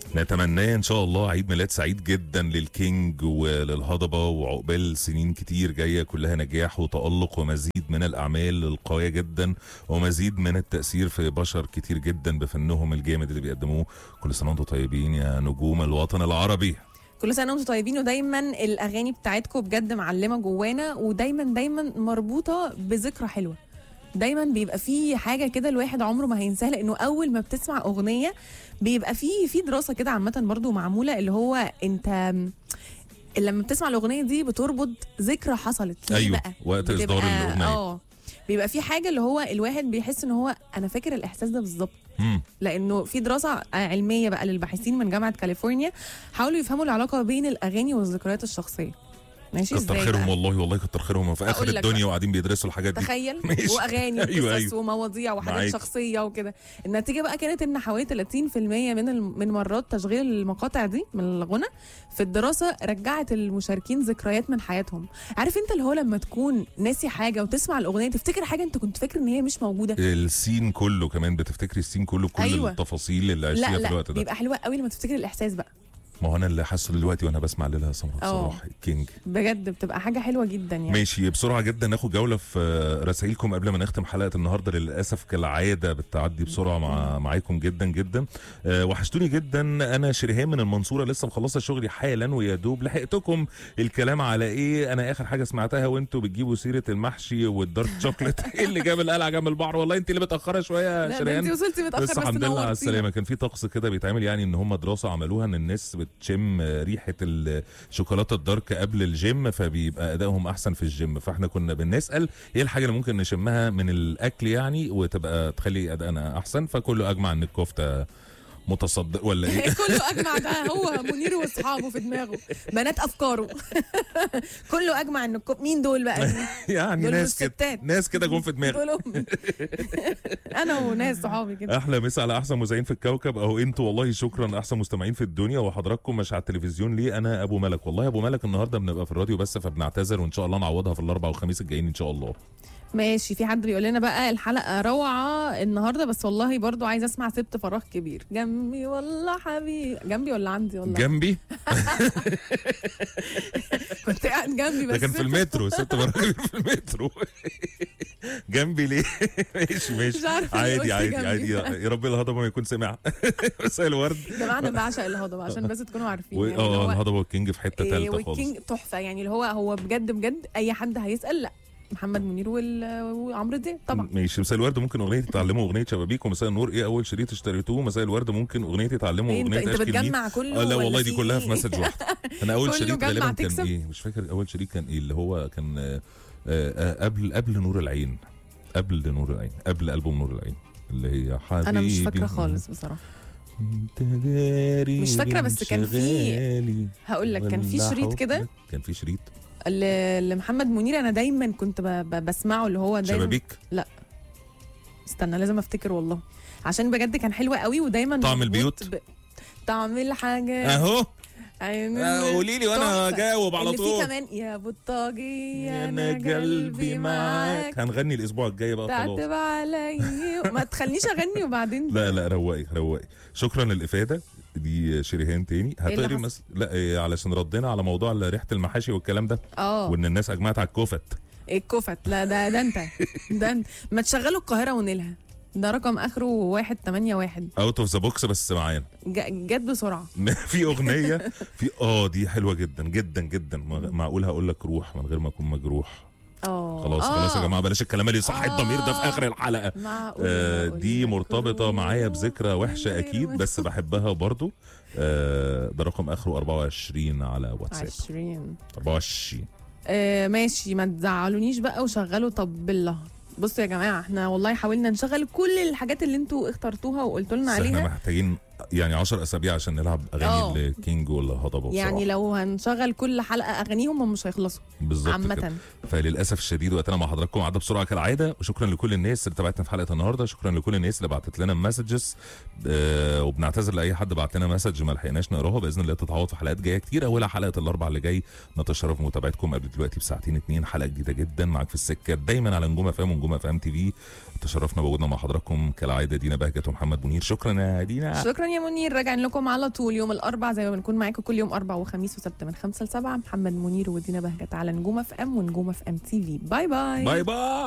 نتمناه ان شاء الله عيد ميلاد سعيد جدا للكينج وللهضبه وعقبال سنين كتير جايه كلها نجاح وتالق ومزيد من الاعمال القويه جدا ومزيد من التاثير في بشر كتير جدا بفنهم الجامد اللي بيقدموه كل سنه وانتم طيبين يا نجوم الوطن العربي كل سنه وانتم طيبين ودايما الاغاني بتاعتكم بجد معلمه جوانا ودايما دايما مربوطه بذكرى حلوه دايما بيبقى في حاجه كده الواحد عمره ما هينساها لانه اول ما بتسمع اغنيه بيبقى في في دراسه كده عامه برضو معموله اللي هو انت لما بتسمع الاغنيه دي بتربط ذكرى حصلت ليه أيوة، بقى وقت إصدار بتبقى- الأغنية. اه بيبقى في حاجه اللي هو الواحد بيحس ان هو انا فاكر الاحساس ده بالظبط مم. لانه في دراسه علميه بقى للباحثين من جامعه كاليفورنيا حاولوا يفهموا العلاقه بين الاغاني والذكريات الشخصيه ماشي كتر ازاي خيرهم بقى؟ والله والله كتر خيرهم في اخر أقول لك الدنيا بقى. وقاعدين بيدرسوا الحاجات دي تخيل ماشي. واغاني أيوة، وقصص أيوة. ومواضيع وحاجات معاك. شخصيه وكده النتيجه بقى كانت ان حوالي 30% من الم- من مرات تشغيل المقاطع دي من الغنى في الدراسه رجعت المشاركين ذكريات من حياتهم عارف انت اللي هو لما تكون ناسي حاجه وتسمع الاغنيه تفتكر حاجه انت كنت فاكر ان هي مش موجوده السين كله كمان بتفتكري السين كله كل أيوة. التفاصيل اللي عشتيها لا في لا الوقت ده بيبقى حلوه قوي لما تفتكر الاحساس بقى ما هو انا اللي حاسه دلوقتي وانا بسمع ليلى سمر اه. بصراحه الكينج بجد بتبقى حاجه حلوه جدا يعني ماشي بسرعه جدا ناخد جوله في رسائلكم قبل ما نختم حلقه النهارده للاسف كالعاده بتعدي بسرعه مع معاكم جدا جدا أه وحشتوني جدا انا شريهان من المنصوره لسه مخلصه شغلي حالا ويا دوب لحقتكم الكلام على ايه انا اخر حاجه سمعتها وانتوا بتجيبوا سيره المحشي والدارك شوكليت ايه اللي جاب القلعه جنب البحر والله انت اللي متاخره شويه يا لا ده شريهان انت وصلتي متاخر بس بس الحمد لله على نورتينا. السلامه كان في طقس كده بيتعمل يعني ان هم دراسه عملوها ان الناس بتشم ريحه الشوكولاته الدارك قبل الجيم فبيبقى ادائهم احسن في الجيم فاحنا كنا بنسال ايه الحاجه اللي ممكن نشمها من الاكل يعني وتبقى تخلي ادائنا احسن فكله اجمع ان الكفته متصدق ولا ايه كله اجمع ده هو منير واصحابه في دماغه بنات افكاره كله اجمع ان الكو- مين دول بقى يعني دول ناس كده الستات. ناس كده جم في دماغي دول أم. انا وناس صحابي كده احلى مسا على احسن مذيعين في الكوكب اهو انتوا والله شكرا احسن مستمعين في الدنيا وحضراتكم مش على التلفزيون ليه انا ابو ملك والله يا ابو ملك النهارده بنبقى في الراديو بس فبنعتذر وان شاء الله نعوضها في الاربع والخميس الجايين ان شاء الله ماشي في حد بيقول لنا بقى الحلقه روعه النهارده بس والله برضو عايز اسمع سبت فراغ كبير جنبي والله حبيبي جنبي ولا عندي والله جنبي كنت قاعد جنبي بس ده كان في سبت- المترو ست براجل في المترو جنبي ليه ماشي ماشي مش عارفة ليه عادي قلت عادي جنبي. عادي يا رب الهضبه ما يكون سمع مساء الورد يا جماعه انا بعشق الهضبه عشان بس تكونوا عارفين و- يعني اللي اه هو الهضبه والكينج في حته إيه، ثالثه خالص والكينج تحفه يعني اللي هو هو بجد بجد اي حد هيسال لا محمد منير وال- وعمرو دياب طبعا ماشي مساء الورد ممكن اغنيه تتعلموا اغنيه شبابيك ومساء النور ايه اول شريط اشتريتوه مساء الورد ممكن اغنيه تتعلموا إيه، انت اغنيه انت اشكي مين بتجمع كله اه لا ولا والله دي في كلها في إيه؟ مسج واحد انا اول كله شريط جمع غالبا كان تكسب؟ ايه مش فاكر اول شريط كان ايه اللي هو كان آه، آه، قبل قبل نور العين قبل نور العين قبل البوم نور العين اللي هي حبيبي انا مش فاكره خالص بصراحه انت داري مش فاكرة، بس كان في- انشغالي هقول لك كان في ولا شريط حبك. كده كان في شريط ل- لمحمد منير انا دايما كنت ب- ب- بسمعه اللي هو دايما شبابيك استنى لازم افتكر والله عشان بجد كان حلو قوي ودايما طعم مربوط البيوت؟ ب... طعم الحاجه اهو عين آه، قولي لي وانا تحفة. جاوب على اللي فيه طول كمان يا بطاجي انا قلبي معاك هنغني الاسبوع الجاي بقى خلاص تعتب عليا ما تخلينيش اغني وبعدين لا لا روقي روقي شكرا للافاده دي شريهان تاني اللي هتقري حصل؟ مس... لا إيه علشان ردنا على موضوع ريحه المحاشي والكلام ده اه وان الناس اجمعت على الكفت الكفت لا ده ده انت ده انت ما تشغلوا القاهره ونيلها ده رقم اخره واحد تمانية واحد اوت اوف ذا بوكس بس معانا ج- جت بسرعه في اغنيه في اه دي حلوه جدا جدا جدا مع- معقول هقول لك روح من غير ما اكون مجروح اه خلاص آه. خلاص يا جماعه بلاش الكلام اللي يصحي الضمير ده في اخر الحلقه معقول آه أقول دي لك مرتبطه روح معايا بذكرى من وحشه غير اكيد ما- بس بحبها برضو آه ده رقم اخره 24 على واتساب عشرين 24 آه ماشي ما تزعلونيش بقى وشغلوا طب بالله بصوا يا جماعه احنا والله حاولنا نشغل كل الحاجات اللي انتوا اخترتوها وقلتوا لنا بس احنا عليها محتاجين يعني 10 اسابيع عشان نلعب آه. اغاني الكينج والهضبه يعني بصراحة. لو هنشغل كل حلقه اغانيهم هم مش هيخلصوا بالظبط كده. عامه فللاسف الشديد وقتنا مع حضراتكم عدى بسرعه كالعاده وشكرا لكل الناس اللي تابعتنا في حلقه النهارده شكرا لكل الناس اللي بعتت لنا مسجز آه وبنعتذر لاي حد بعت لنا مسج ما لحقناش نقراها باذن الله تتعوض في حلقات جايه كتير اولها حلقه الاربع اللي جاي نتشرف بمتابعتكم قبل دلوقتي بساعتين اتنين حلقه جديده جدا معاك في السكه دايما على نجوم افلام ونجوم افلام تي في تشرفنا بوجودنا مع حضراتكم كالعاده دينا بهجت ومحمد منير شكرا يا دينا شكرا يا يا منير راجعين لكم على طول يوم الاربع زي ما بنكون معاكم كل يوم اربع وخميس وسبت من خمسة لسبعة محمد منير ودينا بهجت على نجوم اف ام ونجوم اف ام تي في باي باي باي باي